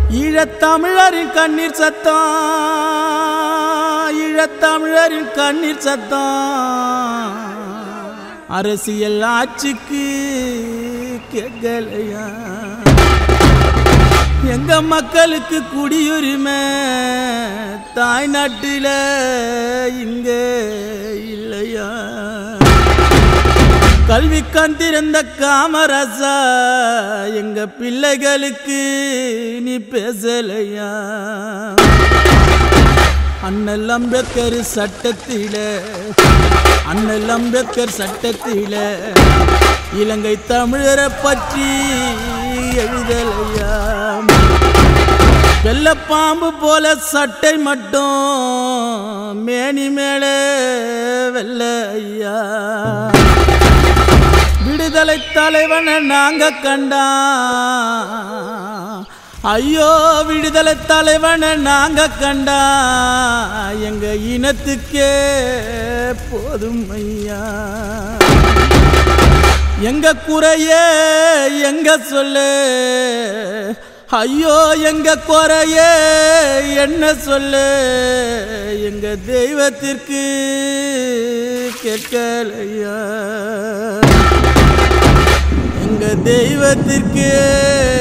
ஈழத்தமிழரின் கண்ணீர் சத்தம் ஈழத்தமிழரின் கண்ணீர் சத்தம் அரசியல் ஆட்சிக்கு கேட்கலையா எங்க மக்களுக்கு குடியுரிமை தாய்நாட்டில இங்க இல்லையா கல்வி கந்திருந்த காமராசா எங்க பிள்ளைகளுக்கு நீ பேசலையா அண்ணல் அம்பேத்கர் சட்டத்தில அண்ணல் அம்பேத்கர் சட்டத்தில இலங்கை தமிழரை பற்றி எழுதலையா வெள்ளப்பாம்பு போல சட்டை மட்டும் மேனி மேலே வெள்ள ஐயா விடுதலை தலைவனை நாங்க கண்டா ஐயோ விடுதலை தலைவனை நாங்க கண்டா எங்க இனத்துக்கே போதும் ஐயா எங்க குறைய எங்க சொல்லு ஐயோ எங்க குறைய என்ன சொல்லு எங்க தெய்வத்திற்கு கேட்கலையா எங்க தெய்வத்திற்கு